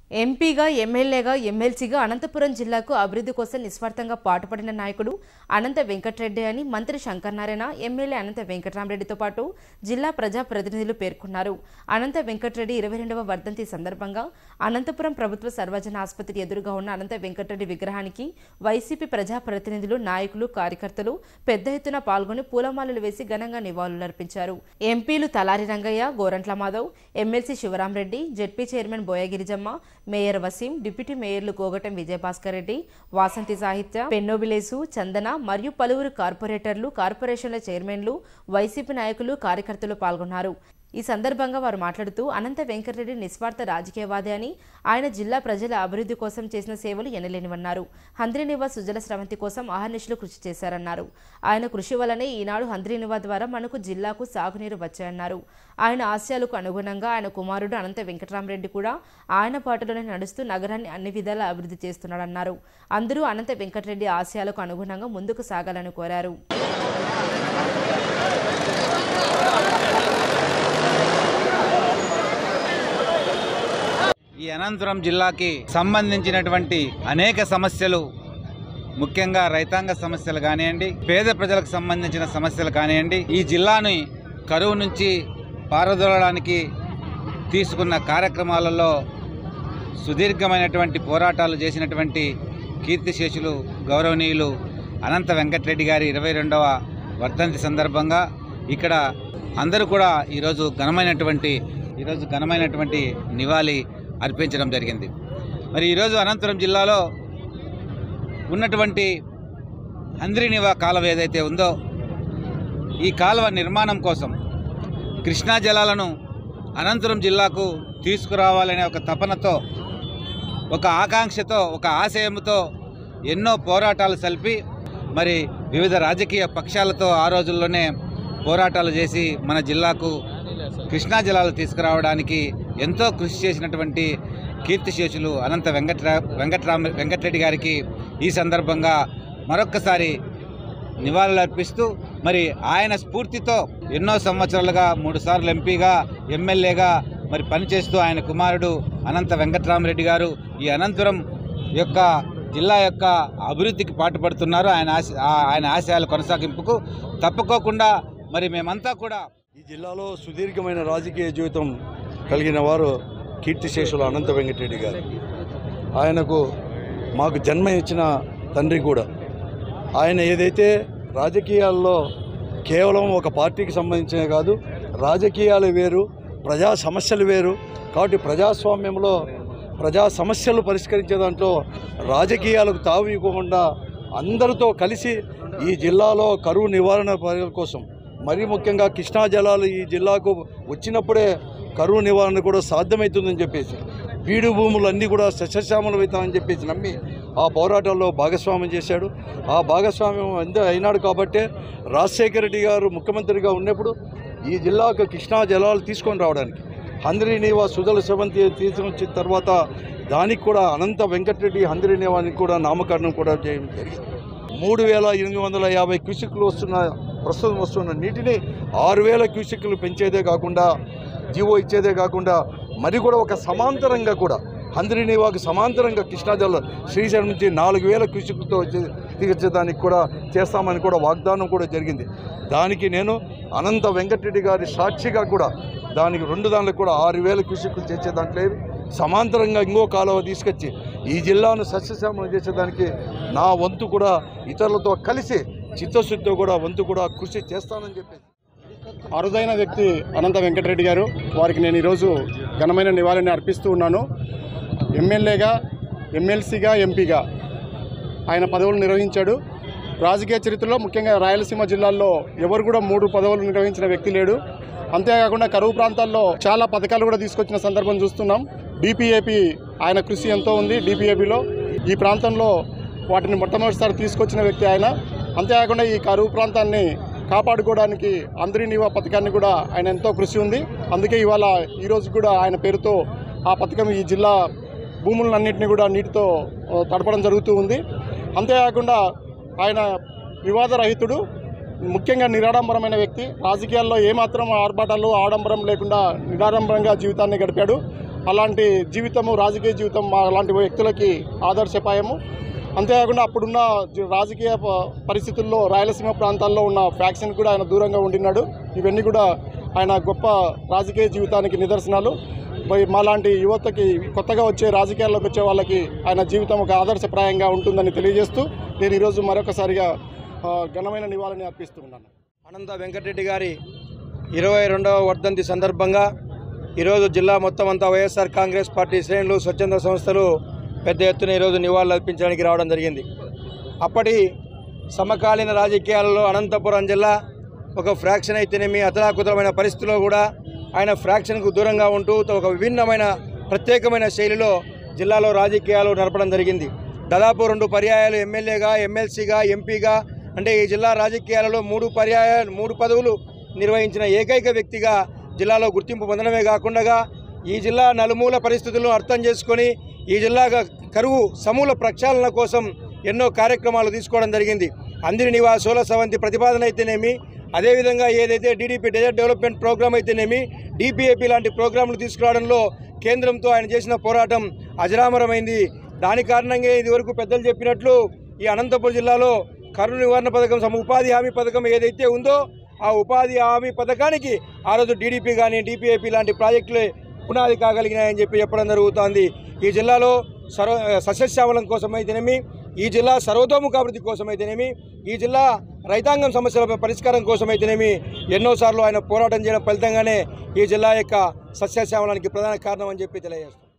ఎంపీగా ఎమ్మెల్యేగా ఎమ్మెల్సీగా అనంతపురం జిల్లాకు అభివృద్ధి కోసం నిస్వార్థంగా పాటుపడిన నాయకుడు అనంత వెంకటరెడ్డి అని మంత్రి శంకరనారాయణ ఎమ్మెల్యే అనంత వెంకటరామరెడ్డితో పాటు జిల్లా ప్రజా ప్రతినిధులు పేర్కొన్నారు అనంత వెంకటరెడ్డి ఇరవై రెండవ వర్ధంతి సందర్భంగా అనంతపురం ప్రభుత్వ సర్వజన ఆసుపత్రి ఎదురుగా ఉన్న అనంత వెంకటరెడ్డి విగ్రహానికి వైసీపీ ప్రజా ప్రతినిధులు నాయకులు కార్యకర్తలు పెద్ద ఎత్తున పాల్గొని పూలమాలలు వేసి ఘనంగా నివాళులర్పించారు ఎంపీలు Talari Rangaiah Gorantla Madhav MLC Sivaramreddy ZP chairman Boyagirijamma mayor Waseem deputy మేయర్లు గోగటం విజయభాస్కర్ రెడ్డి వాసంతి సాహిత్య పెన్నోబిలేసు చందన మరియు పలువురు కార్పొరేటర్లు కార్పొరేషన్ల చైర్మన్లు వైసీపీ నాయకులు కార్యకర్తలు పాల్గొన్నారు ఈ సందర్భంగా వారు మాట్లాడుతూ అనంత వెంకటరెడ్డి నిస్వార్థ రాజకీయవాది అని ఆయన జిల్లా ప్రజల అభివృద్ధి కోసం చేసిన సేవలు ఎనలేనివన్నారు హంద్రీనివా సుజల స్రవంతి కోసం అహర్నిశలు కృషి చేశారన్నారు ఆయన కృషి వల్లనే ఈనాడు హంద్రీనివా ద్వారా మనకు జిల్లాకు సాగునీరు వచ్చాయన్నారు ఆయన ఆశయాలకు అనుగుణంగా ఆయన కుమారుడు అనంత వెంకటరామరెడ్డి కూడా ఆయన పాటలోనే నడుస్తూ నగరాన్ని అన్ని విధాలా అభివృద్ధి చేస్తున్నాడన్నారు అందరూ అనంత వెంకటరెడ్డి ఆశయాలకు అనుగుణంగా ముందుకు సాగాలని కోరారు ఈ అనంతపురం జిల్లాకి సంబంధించినటువంటి అనేక సమస్యలు ముఖ్యంగా రైతాంగ సమస్యలు కానివ్వండి పేద ప్రజలకు సంబంధించిన సమస్యలు కానివ్వండి ఈ జిల్లాని కరువు నుంచి పారదోలడానికి తీసుకున్న కార్యక్రమాలలో సుదీర్ఘమైనటువంటి పోరాటాలు చేసినటువంటి కీర్తిశేషులు గౌరవనీయులు అనంత వెంకటరెడ్డి గారి ఇరవై రెండవ వర్ధంతి సందర్భంగా ఇక్కడ అందరూ కూడా ఈరోజు ఘనమైనటువంటి ఈరోజు ఘనమైనటువంటి నివాళి అర్పించడం జరిగింది మరి ఈరోజు అనంతపురం జిల్లాలో ఉన్నటువంటి హంద్రీనివా కాలువ ఏదైతే ఉందో ఈ కాలువ నిర్మాణం కోసం కృష్ణా జలాలను అనంతపురం జిల్లాకు తీసుకురావాలనే ఒక తపనతో ఒక ఆకాంక్షతో ఒక ఆశయంతో ఎన్నో పోరాటాలు సల్పి మరి వివిధ రాజకీయ పక్షాలతో ఆ రోజుల్లోనే పోరాటాలు చేసి మన జిల్లాకు కృష్ణా జలాలు తీసుకురావడానికి ఎంతో కృషి చేసినటువంటి కీర్తిశేషులు అనంత వెంకట్రా వెంకట్రామ వెంకటరెడ్డి గారికి ఈ సందర్భంగా మరొక్కసారి నివాళులర్పిస్తూ మరి ఆయన స్ఫూర్తితో ఎన్నో సంవత్సరాలుగా మూడుసార్లు ఎంపీగా ఎమ్మెల్యేగా మరి పనిచేస్తూ ఆయన కుమారుడు అనంత వెంకట్రామరెడ్డి గారు ఈ అనంతపురం యొక్క జిల్లా యొక్క అభివృద్ధికి పాటుపడుతున్నారు ఆయన ఆశ ఆ- ఆయన ఆశయాల కొనసాగింపుకు తప్పుకోకుండా మరి మేమంతా కూడా ఈ జిల్లాలో సుదీర్ఘమైన రాజకీయ జీవితం కలిగిన వారు కీర్తిశేషులు అనంత వెంకటరెడ్డి గారు ఆయనకు మాకు జన్మ ఇచ్చిన తండ్రి కూడా ఆయన ఏదైతే రాజకీయాల్లో కేవలం ఒక పార్టీకి సంబంధించినవి కాదు రాజకీయాలు వేరు ప్రజా సమస్యలు వేరు కాబట్టి ప్రజాస్వామ్యంలో ప్రజా సమస్యలు పరిష్కరించే దాంట్లో రాజకీయాలకు తావు ఇవ్వకుండా అందరితో కలిసి ఈ జిల్లాలో కరువు నివారణ పనుల కోసం మరీ ముఖ్యంగా కృష్ణా జలాలు ఈ జిల్లాకు వచ్చినప్పుడే కరువు నివారణ కూడా సాధ్యమవుతుందని చెప్పేసి బీడు భూములు అన్నీ కూడా సస్యశ్యామలమవుతామని చెప్పేసి నమ్మి ఆ పోరాటంలో భాగస్వామ్యం చేశాడు ఆ భాగస్వామ్యం ఎందు అయినాడు కాబట్టే రాజశేఖర రెడ్డి గారు ముఖ్యమంత్రిగా ఉన్నప్పుడు ఈ జిల్లాకు కృష్ణా జలాలు తీసుకొని రావడానికి హంద్రీనీవా సుజల సెవంతి తీసుకొచ్చిన తర్వాత దానికి కూడా అనంత వెంకటరెడ్డి హంద్రీనీవానికి కూడా నామకరణం కూడా చేయడం జరిగింది మూడు వేల ఎనిమిది వందల యాభై క్యూసిక్లు వస్తున్న ప్రస్తుతం వస్తున్న నీటిని ఆరు వేల క్యూసిక్లు పెంచేదే కాకుండా జీవో ఇచ్చేదే కాకుండా మరి కూడా ఒక సమాంతరంగా కూడా హంద్రీనీవాకు సమాంతరంగా కృష్ణా జిల్లా శ్రీశైలం నుంచి నాలుగు వేల క్యూసిక్లతో వచ్చే తీర్చేదానికి కూడా చేస్తామని కూడా వాగ్దానం కూడా జరిగింది దానికి నేను అనంత వెంకటరెడ్డి గారి సాక్షిగా కూడా దానికి రెండు దాంట్లో కూడా ఆరు వేల క్యూసిక్లు చేసే దాంట్లో సమాంతరంగా ఇంకో కాలువ తీసుకొచ్చి ఈ జిల్లాను సస్యశ్యామలం చేసేదానికి నా వంతు కూడా ఇతరులతో కలిసి చిత్తశుద్ధితో కూడా వంతు కూడా కృషి చేస్తానని చెప్పేసి అరుదైన వ్యక్తి అనంత వెంకటరెడ్డి గారు వారికి నేను ఈరోజు ఘనమైన నివాళిని అర్పిస్తూ ఉన్నాను ఎమ్మెల్యేగా ఎమ్మెల్సీగా ఎంపీగా ఆయన పదవులు నిర్వహించాడు రాజకీయ చరిత్రలో ముఖ్యంగా రాయలసీమ జిల్లాల్లో ఎవరు కూడా మూడు పదవులు నిర్వహించిన వ్యక్తి లేడు అంతేకాకుండా కరువు ప్రాంతాల్లో చాలా పథకాలు కూడా తీసుకొచ్చిన సందర్భం చూస్తున్నాం డిపిఏపి ఆయన కృషి ఎంతో ఉంది డిపిఏపిలో ఈ ప్రాంతంలో వాటిని మొట్టమొదటిసారి తీసుకొచ్చిన వ్యక్తి ఆయన అంతేకాకుండా ఈ కరువు ప్రాంతాన్ని కాపాడుకోవడానికి అందరి నివా పథకాన్ని కూడా ఆయన ఎంతో కృషి ఉంది అందుకే ఇవాళ ఈరోజు కూడా ఆయన పేరుతో ఆ పథకం ఈ జిల్లా భూములన్నింటినీ కూడా నీటితో ఆ, తడపడం జరుగుతూ ఉంది అంతేకాకుండా ఆయన వివాదరహితుడు ముఖ్యంగా నిరాడంబరమైన వ్యక్తి రాజకీయాల్లో ఏమాత్రం ఆర్భాటాలు ఆడంబరం లేకుండా నిరాడంబరంగా జీవితాన్ని గడిపాడు అలాంటి జీవితము రాజకీయ జీవితం మా అలాంటి వ్యక్తులకి ఆదర్శపాయము అంతేకాకుండా అప్పుడున్న జ- రాజకీయ ప- పరిస్థితుల్లో రాయలసీమ ప్రాంతాల్లో ఉన్న ఫ్యాక్షన్ కూడా ఆయన దూరంగా ఉండినాడు ఇవన్నీ కూడా ఆయన గొప్ప రాజకీయ జీవితానికి నిదర్శనాలు మరి మాలాంటి యువతకి కొత్తగా వచ్చే రాజకీయాల్లోకి వచ్చే వాళ్ళకి ఆయన జీవితం ఒక ఆదర్శప్రాయంగా ఉంటుందని తెలియజేస్తూ నేను ఈరోజు మరొకసారిగా ఆ, ఘనమైన నివాళిని అర్పిస్తూ ఉన్నాను అనంత వెంకటరెడ్డి గారి ఇరవై రెండవ వర్ధంతి సందర్భంగా ఈరోజు జిల్లా మొత్తం అంతా వైఎస్ఆర్ కాంగ్రెస్ పార్టీ శ్రేణులు స్వచ్ఛంద సంస్థలు పెద్ద ఎత్తున ఈరోజు నివాళులు అర్పించడానికి రావడం జరిగింది అప్పటి సమకాలీన రాజకీయాలలో అనంతపురం జిల్లా ఒక ఫ్రాక్షన్ అయితేనేమి అతలాకుతలమైన పరిస్థితుల్లో కూడా ఆయన ఫ్రాక్షన్కు దూరంగా ఉంటూ ఒక విభిన్నమైన ప్రత్యేకమైన శైలిలో జిల్లాలో రాజకీయాలు నడపడం జరిగింది దాదాపు రెండు పర్యాయాలు ఎమ్మెల్యేగా ఎమ్మెల్సీగా ఎంపీగా అంటే ఈ జిల్లా రాజకీయాలలో మూడు పర్యాయాలు మూడు పదవులు నిర్వహించిన ఏకైక వ్యక్తిగా జిల్లాలో గుర్తింపు పొందడమే కాకుండా ఈ జిల్లా నలుమూల పరిస్థితులను అర్థం చేసుకొని ఈ జిల్లా కరువు సమూల ప్రక్షాళన కోసం ఎన్నో కార్యక్రమాలు తీసుకోవడం జరిగింది అందిరి నివాసుల సవంతి ప్రతిపాదన అయితేనేమి అదేవిధంగా ఏదైతే డీడీపీ డెజర్ట్ డెవలప్మెంట్ ప్రోగ్రామ్ అయితేనేమి డిపిఏపి లాంటి ప్రోగ్రాంలు తీసుకురావడంలో కేంద్రంతో ఆయన చేసిన పోరాటం అజరామరమైంది దాని కారణంగా ఇదివరకు పెద్దలు చెప్పినట్లు ఈ అనంతపురం జిల్లాలో కరుణ నివారణ పథకం సమ ఉపాధి హామీ పథకం ఏదైతే ఉందో ఆ ఉపాధి హామీ పథకానికి ఆ రోజు డీడీపీ కానీ డిపిఏపి లాంటి ప్రాజెక్టులే పునాది కాగలిగినాయని చెప్పి చెప్పడం జరుగుతోంది ఈ జిల్లాలో సర్వ సస్యశ్యామలం కోసమైతేనేమి ఈ జిల్లా సర్వతోముఖాభివృద్ధి కోసమైతేనేమి ఈ జిల్లా రైతాంగం సమస్యల పరిష్కారం కోసమైతేనేమి ఎన్నోసార్లు ఆయన పోరాటం చేయడం ఫలితంగానే ఈ జిల్లా యొక్క సస్యశ్యామలానికి ప్రధాన కారణం అని చెప్పి తెలియజేస్తాం